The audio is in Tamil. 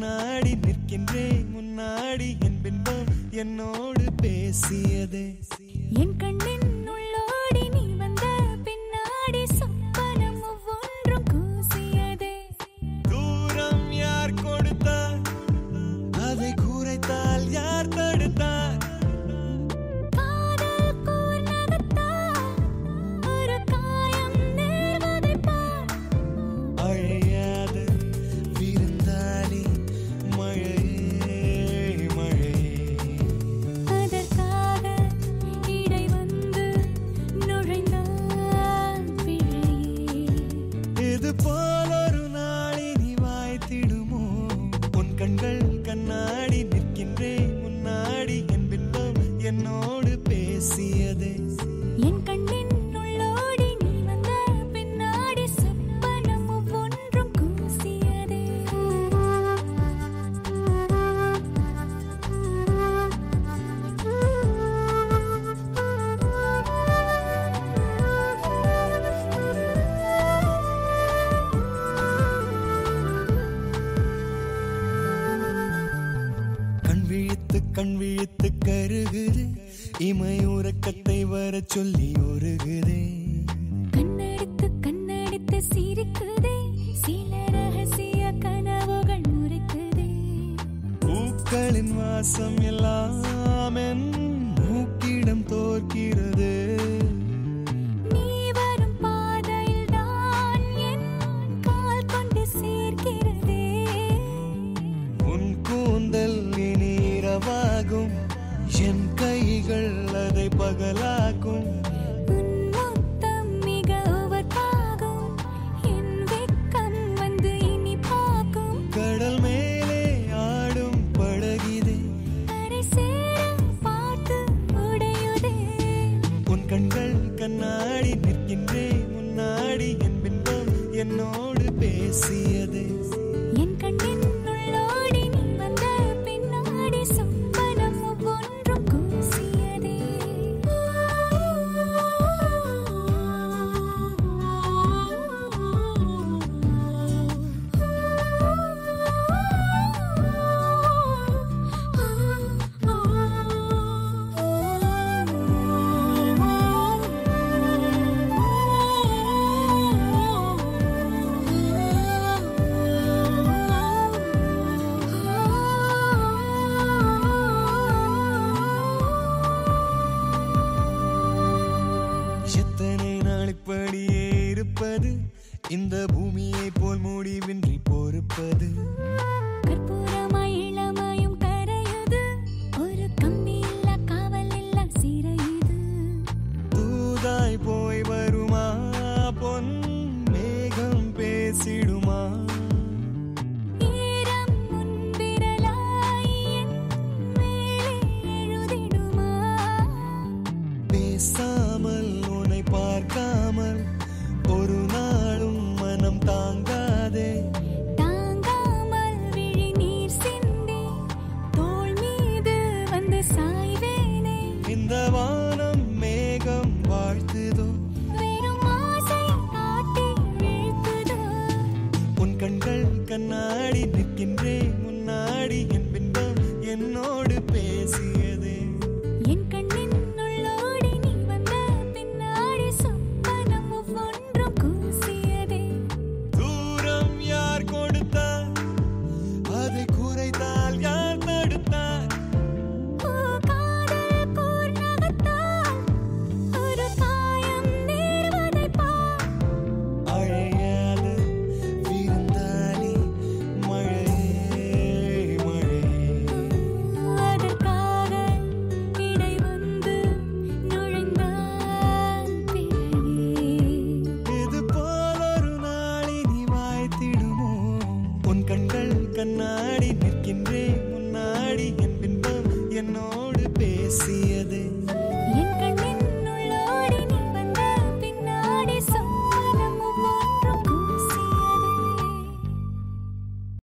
கண்ணாடி நிற்கின்றேன் முன்னாடி என் பின்பம் என்னோடு பேசியதே என் கண்ணின் உள்ளோடி நீ வந்த பின்னாடி சொப்பனம் ஒவ்வொன்றும் கூசியதே தூரம் யார் கொடுத்தார் அதை குறைத்தால் யார் தடுத்தார் காதல் கூர்நகத்தால் ஒரு காயம் நேர்வதைப் பார். அழையாத விருந்தாளி மழையே மழையே அதற்காக இடை வந்து நுழைந்தான் பிழையே இது போல் ஒரு நாளினி வாய்த்திடுமோ உன் கண்கள் கண்ணாடி நிற்கின்றேன் முன்னாடி என் பின்பம் என்னோடு பேசியதே என் கண்ணின் உள்ளோடி நீ வந்த பின்னாடி சொப்பனம் ஒவ்வொன்றும் கூசியதே கண் விழித்து கண் விழித்து கருகுது இமை உறக்கத்தை வர சொல்லி உருகுதே கண்ணடித்து கண்ணடித்து சிரிக்குதே சில ரகசிய கனவுகள் முறிக்குதே பூக்களின் வாசம் எல்லாம் என் மூக்கிடம் தோற்கிறது நீ வரும் பாதையில் தான் என் கால் கொண்டு சேர்க்கிறதே உன் கூந்தல் இனி இரவாகும் என் கைகள் அதை பகலாக்கும் உன் முத்தம் மிக உவர்ப்பாகும் என் வெட்கம் வந்து இனி பார்க்கும் கடல் மேலே ஆடும் படகிதே கரை சேர பார்த்து உடையுதே உன் கண்கள் கண்ணாடி நிற்கின்றேன் முன்னாடி என் பின்பம் என்னோடு பேசியதே என் கண்ணின் உள்ளோடி நீ வந்த பின்னாடி சொப்பனம் ஒவ்வொன்றும் கூசியதே எத்தனை நாள் இப்படியே இருப்பது இந்த பூமியை போல் முடிவின்றி பொறுப்பது கற்பூரமாய் இளமையும் கரையுது ஒரு கம்பி இல்ல காவல் இல்ல சிறையுது தூதாய் போய் வருமா பொன் மேகம் பேசிடுமா ஈரம் உன் விரலாய் என் மேலே எழுதிடுமா பேசாமல் உன்னை பார்க்காமல் ஒரு நாளும் மனம் தாங்காதே தாங்காமல் விழி நீர் சிந்தி தோள் மீது வந்து சாய்வேனே இந்த வானம் மேகம் வாழ்த்துதோ வெறும் ஆசை காட்டி இழுக்குதோ உன் கண்கள் கண்ணாடி